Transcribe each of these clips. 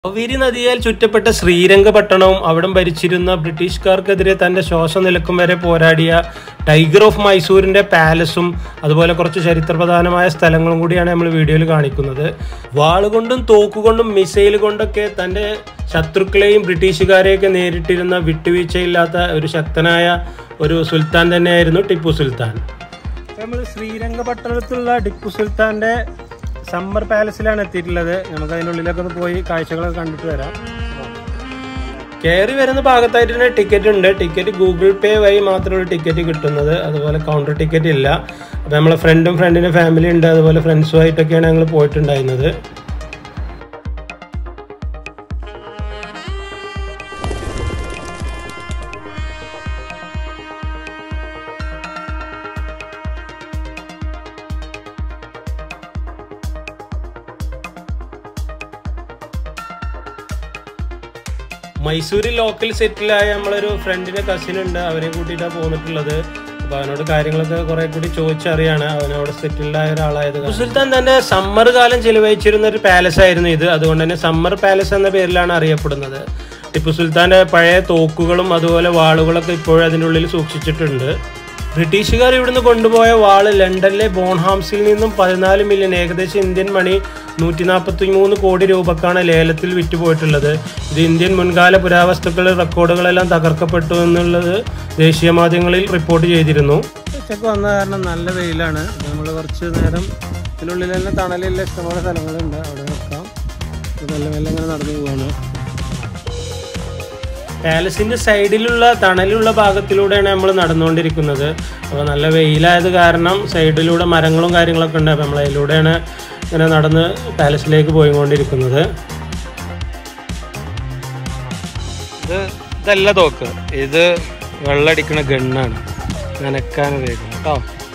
കാവേരി നദിയാൽ ചുറ്റപ്പെട്ട ശ്രീരംഗപട്ടണവും അവിടം ഭരിച്ചിരുന്ന ബ്രിട്ടീഷുകാർക്കെതിരെ തന്റെ ശ്വാസം നിലക്കും വരെ പോരാടിയ ടൈഗർ ഓഫ് മൈസൂരിന്റെ പാലസും അതുപോലെ കുറച്ച് ചരിത്രപ്രധാനമായ സ്ഥലങ്ങളും കൂടിയാണ് നമ്മൾ വീഡിയോയിൽ കാണിക്കുന്നത് വാളുകൊണ്ടും തോക്കുകൊണ്ടും മിസൈൽ കൊണ്ടൊക്കെ തന്റെ ശത്രുക്കളെയും ബ്രിട്ടീഷുകാരെയൊക്കെ നേരിട്ടിരുന്ന വിട്ടുവീഴ്ചയില്ലാത്ത ഒരു ശക്തനായ ഒരു സുൽത്താൻ തന്നെയായിരുന്നു ടിപ്പു സുൽത്താൻ നമ്മൾ ശ്രീരംഗപട്ടണത്തിലുള്ള ടിപ്പു സുൽത്താന്റെ സമ്മർ പാലസിലാണ് എത്തിയിട്ടുള്ളത് നമുക്ക് അതിൻ്റെ ഉള്ളിലൊക്കെ ഒന്ന് പോയി കാഴ്ചകളൊക്കെ കണ്ടിട്ട് വരാം കയറി വരുന്ന ഭാഗത്തായിട്ട് തന്നെ ടിക്കറ്റ് ഉണ്ട് ടിക്കറ്റ് ഗൂഗിൾ പേ വഴി മാത്രമാണ് ടിക്കറ്റ് കിട്ടുന്നത് അതുപോലെ കൗണ്ടർ ടിക്കറ്റ് ഇല്ല അപ്പം നമ്മളെ ഫ്രണ്ടും ഫ്രണ്ടിൻ്റെ ഫാമിലി ഉണ്ട് അതുപോലെ ഫ്രണ്ട്സുമായിട്ടൊക്കെയാണ് ഞങ്ങൾ പോയിട്ടുണ്ടായിരുന്നത് മൈസൂരിൽ ലോക്കൽ സെറ്റിലായ നമ്മളൊരു ഫ്രണ്ടിന്റെ കസിൻ ഉണ്ട് അവരെ കൂട്ടിയിട്ടാണ് പോന്നിട്ടുള്ളത് അപ്പൊ അവനോട് കാര്യങ്ങളൊക്കെ കുറെ കൂടി ചോദിച്ചറിയാണ് അവനവിടെ സെറ്റിൽഡ് ആയ ഒരാളായത് ടിപ്പു സുൽത്താൻ തന്റെ സമ്മർ കാലം ചെലവഴിച്ചിരുന്ന ഒരു പാലസ് ആയിരുന്നു ഇത് അതുകൊണ്ട് തന്നെ സമ്മർ പാലസ് എന്ന പേരിലാണ് അറിയപ്പെടുന്നത് ടിപ്പു സുൽത്താന്റെ പഴയ തോക്കുകളും അതുപോലെ വാളുകളൊക്കെ ഇപ്പോഴും അതിൻ്റെ ഉള്ളിൽ സൂക്ഷിച്ചിട്ടുണ്ട് ബ്രിട്ടീഷുകാർ ഇവിടുന്ന് കൊണ്ടുപോയ വാള് ലണ്ടനിലെ ബോൺഹാംസിൽ നിന്നും പതിനാല് മില്യൺ ഏകദേശം ഇന്ത്യൻ മണി നൂറ്റി നാൽപ്പത്തി മൂന്ന് കോടി രൂപക്കാണ് ലേലത്തിൽ വിറ്റുപോയിട്ടുള്ളത് ഇത് ഇന്ത്യൻ മുൻകാല പുരാവസ്തുക്കളുടെ റെക്കോർഡുകളെല്ലാം തകർക്കപ്പെട്ടു എന്നുള്ളത് ദേശീയ മാധ്യമങ്ങളിൽ റിപ്പോർട്ട് ചെയ്തിരുന്നു ഉച്ചക്ക് വന്ന കാരണം നല്ല വെയിലാണ് നമ്മൾ കുറച്ച് നേരം ഇതിനുള്ളിൽ തന്നെ തണലുള്ള ഇഷ്ടംപോലെ സ്ഥലങ്ങളുണ്ട് അവിടെ നിൽക്കാം നല്ല മെല്ലെ ഇങ്ങനെ നടന്നു പോവാണ് പാലസിന്റെ സൈഡിലുള്ള തണലുള്ള ഭാഗത്തിലൂടെയാണ് നമ്മൾ നടന്നുകൊണ്ടിരിക്കുന്നത് അപ്പോൾ നല്ല വെയിലായത് കാരണം സൈഡിലൂടെ മരങ്ങളും കാര്യങ്ങളൊക്കെ ഉണ്ട് അപ്പോൾ നമ്മൾ അതിലൂടെയാണ് ഇങ്ങനെ നടന്ന് പാലസിലേക്ക് പോയിക്കൊണ്ടിരിക്കുന്നത് ഇത് ഇതല്ല തോക്ക് ഇത് വെള്ളടിക്കുന്ന ഗണ്ണാണ് നനക്കാൻ ഉപയോഗിക്കുന്നത് കേട്ടോ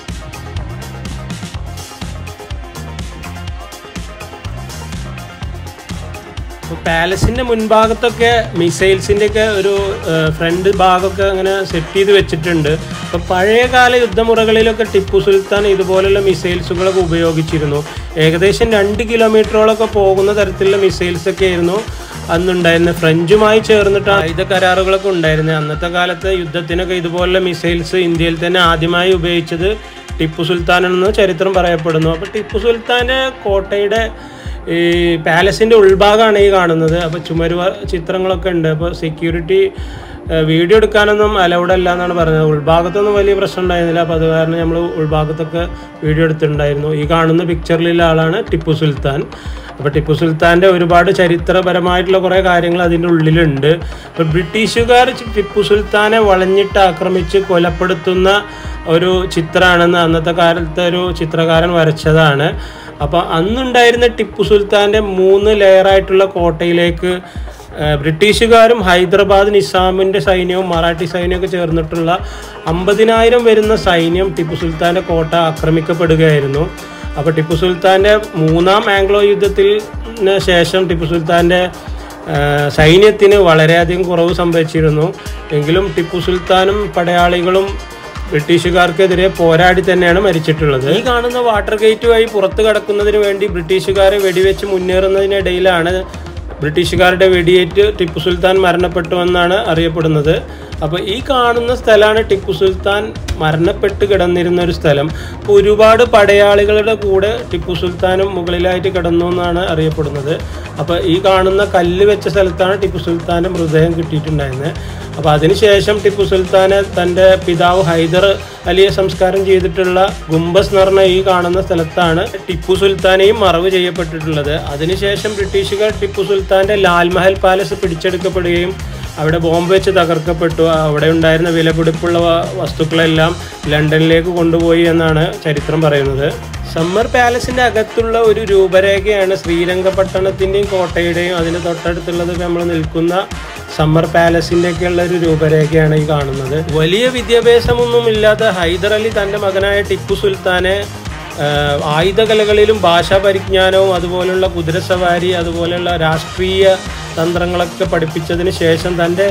ഇപ്പോൾ പാലസിന്റെ മുൻഭാഗത്തൊക്കെ മിസൈൽസിന്റെ ഒക്കെ ഒരു ഫ്രണ്ട് ഭാഗമൊക്കെ അങ്ങനെ സെറ്റ് ചെയ്ത് വെച്ചിട്ടുണ്ട് അപ്പോൾ പഴയകാല യുദ്ധമുറകളിലൊക്കെ ടിപ്പു സുൽത്താൻ ഇതുപോലുള്ള മിസൈൽസുകളൊക്കെ ഉപയോഗിച്ചിരുന്നു ഏകദേശം രണ്ട് കിലോമീറ്ററോളൊക്കെ പോകുന്ന തരത്തിലുള്ള മിസൈൽസ് ഒക്കെ ആയിരുന്നു അന്നുണ്ടായിരുന്നത് ഫ്രഞ്ചുമായി ചേർന്നിട്ട് ആയുധ കരാറുകളൊക്കെ ഉണ്ടായിരുന്നത് അന്നത്തെ കാലത്ത് യുദ്ധത്തിനൊക്കെ ഇതുപോലുള്ള മിസൈൽസ് ഇന്ത്യയിൽ തന്നെ ആദ്യമായി ഉപയോഗിച്ചത് ടിപ്പു സുൽത്താനെന്ന് ചരിത്രം പറയപ്പെടുന്നു അപ്പോൾ ടിപ്പു സുൽത്താൻ്റെ കോട്ടയുടെ ഈ പാലസിൻ്റെ ഉൾഭാഗമാണ് ഈ കാണുന്നത് അപ്പോൾ ചുമര് വ- ചിത്രങ്ങളൊക്കെ ഉണ്ട് അപ്പോൾ സെക്യൂരിറ്റി വീഡിയോ എടുക്കാനൊന്നും അലൗഡ് അല്ല എന്നാണ് പറഞ്ഞത് ഉൾഭാഗത്തൊന്നും വലിയ പ്രശ്നം ഉണ്ടായിരുന്നില്ല അപ്പോൾ അത് കാരണം നമ്മൾ ഉൾഭാഗത്തൊക്കെ വീഡിയോ എടുത്തിട്ടുണ്ടായിരുന്നു ഈ കാണുന്ന പിക്ചറിലുള്ള ആളാണ് ടിപ്പു സുൽത്താൻ അപ്പോൾ ടിപ്പു സുൽത്താൻ്റെ ഒരുപാട് ചരിത്രപരമായിട്ടുള്ള കുറേ കാര്യങ്ങൾ അതിൻ്റെ ഉള്ളിലുണ്ട് അപ്പോൾ ബ്രിട്ടീഷുകാർ ചി- ടിപ്പു സുൽത്താനെ വളഞ്ഞിട്ട് ആക്രമിച്ച് കൊലപ്പെടുത്തുന്ന ഒരു ചിത്രമാണെന്ന് അന്നത്തെ കാലത്തെ ഒരു ചിത്രകാരൻ വരച്ചതാണ് അപ്പോൾ അന്നുണ്ടായിരുന്ന ടിപ്പു സുൽത്താൻ്റെ മൂന്ന് ലെയറായിട്ടുള്ള കോട്ടയിലേക്ക് ആ, ബ്രിട്ടീഷുകാരും ഹൈദരാബാദ് നിസാമിൻ്റെ സൈന്യവും മറാഠി സൈന്യമൊക്കെ ചേർന്നിട്ടുള്ള അമ്പതിനായിരം വരുന്ന സൈന്യം ടിപ്പു സുൽത്താൻ്റെ കോട്ട ആക്രമിക്കപ്പെടുകയായിരുന്നു അപ്പോൾ ടിപ്പു സുൽത്താൻ്റെ മൂന്നാം ആംഗ്ലോ യുദ്ധത്തിന് ശേഷം ടിപ്പു സുൽത്താൻ്റെ ആ, സൈന്യത്തിന് വളരെയധികം കുറവ് സംഭവിച്ചിരുന്നു എങ്കിലും ടിപ്പു സുൽത്താനും പടയാളികളും ബ്രിട്ടീഷുകാർക്കെതിരെ പോരാടി തന്നെയാണ് മരിച്ചിട്ടുള്ളത് ഈ കാണുന്ന വാട്ടർ ഗേറ്റ് വഴി പുറത്തു കടക്കുന്നതിന് വേണ്ടി ബ്രിട്ടീഷുകാരെ വെടിവെച്ച് മുന്നേറുന്നതിനിടയിലാണ് ബ്രിട്ടീഷുകാരുടെ വെടിയേറ്റ് ടിപ്പു സുൽത്താൻ മരണപ്പെട്ടുവെന്നാണ് അറിയപ്പെടുന്നത് അപ്പോൾ ഈ കാണുന്ന സ്ഥലമാണ് ടിപ്പു സുൽത്താൻ മരണപ്പെട്ട് കിടന്നിരുന്ന ഒരു സ്ഥലം അപ്പോൾ ഒരുപാട് പടയാളികളുടെ കൂടെ ടിപ്പു സുൽത്താനും മുകളിലായിട്ട് കിടന്നു എന്നാണ് അറിയപ്പെടുന്നത് അപ്പോൾ ഈ കാണുന്ന കല്ല് വെച്ച സ്ഥലത്താണ് ടിപ്പു സുൽത്താൻ്റെ മൃതദേഹം കിട്ടിയിട്ടുണ്ടായിരുന്നത് അപ്പോൾ അതിനുശേഷം ടിപ്പു സുൽത്താന് തൻ്റെ പിതാവ് ഹൈദർ അലിയെ സംസ്കാരം ചെയ്തിട്ടുള്ള ഗുംബസ് എന്ന് പറഞ്ഞ ഈ കാണുന്ന സ്ഥലത്താണ് ടിപ്പു സുൽത്താനെയും മറവ് ചെയ്യപ്പെട്ടിട്ടുള്ളത് അതിനുശേഷം ബ്രിട്ടീഷുകാർ ടിപ്പു സുൽത്താൻ്റെ ലാൽമഹൽ പാലസ് പിടിച്ചെടുക്കപ്പെടുകയും അവിടെ ബോംബ് വെച്ച് തകർക്കപ്പെട്ടു അവിടെ ഉണ്ടായിരുന്ന വിലപിടിപ്പുള്ള വ- വസ്തുക്കളെല്ലാം ലണ്ടനിലേക്ക് കൊണ്ടുപോയി എന്നാണ് ചരിത്രം പറയുന്നത് സമ്മർ പാലസിന്റെ അകത്തുള്ള ഒരു രൂപരേഖയാണ് ശ്രീരംഗപട്ടണത്തിന്റെയും കോട്ടയുടെയും അതിന് തൊട്ടടുത്തുള്ളത് നമ്മൾ നിൽക്കുന്ന സമ്മർ പാലസിന്റെ ഒക്കെ ഉള്ള ഒരു രൂപരേഖയാണ് ഈ കാണുന്നത് വലിയ വിദ്യാഭ്യാസമൊന്നും ഇല്ലാത്ത ഹൈദർ അലി തന്റെ മകനായ ടിപ്പു സുൽത്താനെ ആഹ് ആയുധകലകളിലും ഭാഷാ പരിജ്ഞാനവും അതുപോലുള്ള കുതിരസവാരി അതുപോലെയുള്ള രാഷ്ട്രീയ തന്ത്രങ്ങളൊക്കെ പഠിപ്പിച്ചതിന് ശേഷം തൻ്റെ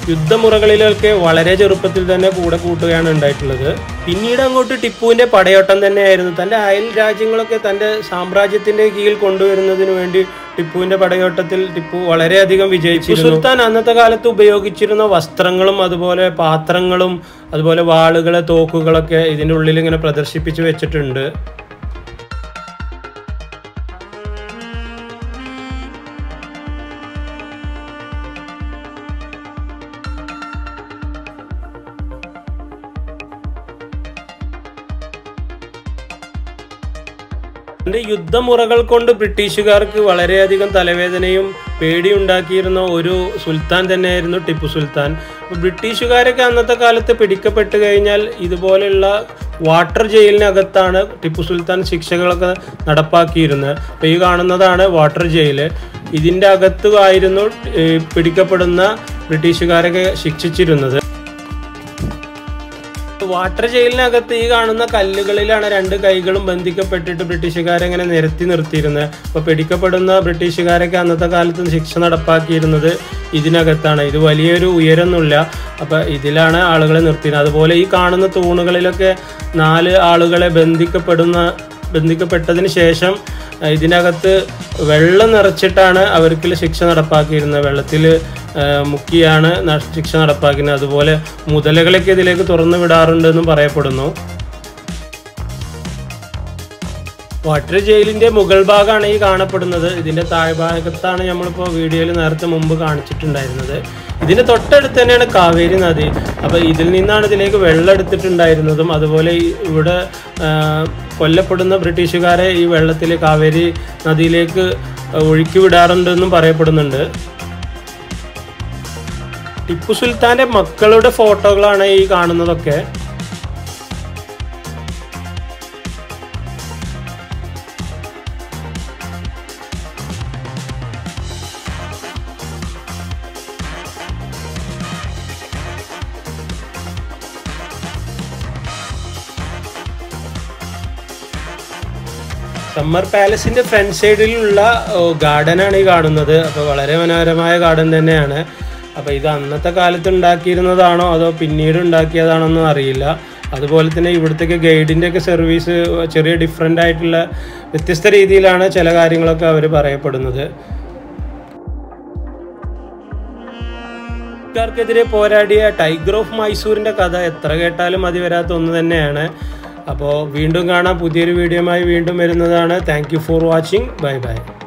യുദ്ധമുറകളിലൊക്കെ വളരെ ചെറുപ്പത്തിൽ തന്നെ കൂടെ കൂട്ടുകയാണ് ഉണ്ടായിട്ടുള്ളത് പിന്നീട് അങ്ങോട്ട് ടിപ്പുവിന്റെ പടയോട്ടം തന്നെയായിരുന്നു തന്റെ അയൽ രാജ്യങ്ങളൊക്കെ തന്റെ സാമ്രാജ്യത്തിന്റെ കീഴിൽ കൊണ്ടുവരുന്നതിന് വേണ്ടി ടിപ്പുവിന്റെ പടയോട്ടത്തിൽ ടിപ്പു വളരെയധികം വിജയിച്ചിരുന്നു സുൽത്താൻ അന്നത്തെ കാലത്ത് ഉപയോഗിച്ചിരുന്ന വസ്ത്രങ്ങളും അതുപോലെ പാത്രങ്ങളും അതുപോലെ വാളുകള് തോക്കുകളൊക്കെ ഇതിൻ്റെ ഉള്ളിൽ ഇങ്ങനെ പ്രദർശിപ്പിച്ചു വെച്ചിട്ടുണ്ട് തന്റെ യുദ്ധമുറകൾ കൊണ്ട് ബ്രിട്ടീഷുകാർക്ക് വളരെയധികം തലവേദനയും പേടിയുണ്ടാക്കിയിരുന്ന ഒരു സുൽത്താൻ തന്നെയായിരുന്നു ടിപ്പു സുൽത്താൻ അപ്പോൾ ബ്രിട്ടീഷുകാരൊക്കെ അന്നത്തെ കാലത്ത് പിടിക്കപ്പെട്ട് കഴിഞ്ഞാൽ ഇതുപോലെയുള്ള വാട്ടർ ജയിലിനകത്താണ് ടിപ്പു സുൽത്താൻ ശിക്ഷകളൊക്കെ നടപ്പാക്കിയിരുന്നത് അപ്പോൾ ഈ കാണുന്നതാണ് വാട്ടർ ജയില് ഇതിൻ്റെ അകത്ത് ആയിരുന്നു ഏ, പിടിക്കപ്പെടുന്ന ബ്രിട്ടീഷുകാരൊക്കെ ശിക്ഷിച്ചിരുന്നത് വാട്ടർ ജയിലിനകത്ത് ഈ കാണുന്ന കല്ലുകളിലാണ് രണ്ട് കൈകളും ബന്ധിക്കപ്പെട്ടിട്ട് ബ്രിട്ടീഷുകാരെ ഇങ്ങനെ നിരത്തി നിർത്തിയിരുന്നത് അപ്പൊ പിടിക്കപ്പെടുന്ന ബ്രിട്ടീഷുകാരൊക്കെ അന്നത്തെ കാലത്ത് ശിക്ഷ നടപ്പാക്കിയിരുന്നത് ഇതിനകത്താണ് ഇത് വലിയൊരു ഉയരമൊന്നുമില്ല അപ്പൊ ഇതിലാണ് ആളുകളെ നിർത്തിയിരുന്നത് അതുപോലെ ഈ കാണുന്ന തൂണുകളിലൊക്കെ നാല് ആളുകളെ ബന്ധിക്കപ്പെടുന്ന ബന്ധിക്കപ്പെട്ടതിന് ശേഷം അഹ് ഇതിനകത്ത് വെള്ളം നിറച്ചിട്ടാണ് അവർക്ക് ശിക്ഷ നടപ്പാക്കിയിരുന്നത് വെള്ളത്തിൽ മുക്കിയാണ് ന- ശിക്ഷ നടപ്പാക്കുന്നത് അതുപോലെ മുതലകളൊക്കെ ഇതിലേക്ക് തുറന്നു വിടാറുണ്ടെന്നും പറയപ്പെടുന്നു വാട്ടർ ജയിലിന്റെ മുകൾ ഭാഗമാണ് ഈ കാണപ്പെടുന്നത് ഇതിന്റെ താഴ്ഭാഗത്താണ് നമ്മളിപ്പോൾ വീഡിയോയിൽ നേരത്തെ മുമ്പ് കാണിച്ചിട്ടുണ്ടായിരുന്നത് ഇതിന്റെ തൊട്ടടുത്ത് തന്നെയാണ് കാവേരി നദി അപ്പോൾ ഇതിൽ നിന്നാണ് ഇതിലേക്ക് വെള്ളം എടുത്തിട്ടുണ്ടായിരുന്നതും അതുപോലെ ഈ ഇവിടെ ആ, കൊല്ലപ്പെടുന്ന ബ്രിട്ടീഷുകാരെ ഈ വെള്ളത്തിൽ കാവേരി നദിയിലേക്ക് ഒഴുക്കി വിടാറുണ്ടെന്നും പറയപ്പെടുന്നുണ്ട് ടിപ്പു സുൽത്താന്റെ മക്കളുടെ ഫോട്ടോകളാണ് ഈ കാണുന്നതൊക്കെ സമ്മർ പാലസിന്റെ ഫ്രണ്ട് സൈഡിലുള്ള ഗാർഡനാണ് ഈ കാണുന്നത് അപ്പോൾ വളരെ മനോഹരമായ ഗാർഡൻ തന്നെയാണ് അപ്പോൾ ഇത് അന്നത്തെ കാലത്ത് ഉണ്ടാക്കിയിരുന്നതാണോ അതോ പിന്നീട് ഉണ്ടാക്കിയതാണോ എന്ന് അറിയില്ല അതുപോലെ തന്നെ ഇവിടുത്തെ ഗൈഡിൻ്റെ ഒക്കെ സർവീസ് ചെറിയ ഡിഫറെൻ്റ് ആയിട്ടുള്ള വ്യത്യസ്ത രീതിയിലാണ് ചില കാര്യങ്ങളൊക്കെ അവർ പറയപ്പെടുന്നത് ക്കാർക്കെതിരെ പോരാടിയ ടൈഗർ ഓഫ് മൈസൂരിന്റെ കഥ എത്ര കേട്ടാലും മതി വരാത്ത ഒന്ന് തന്നെയാണ് അപ്പോൾ വീണ്ടും കാണാം പുതിയൊരു വീഡിയോയുമായി വീണ്ടും വരുന്നതാണ് thank you for watching bye by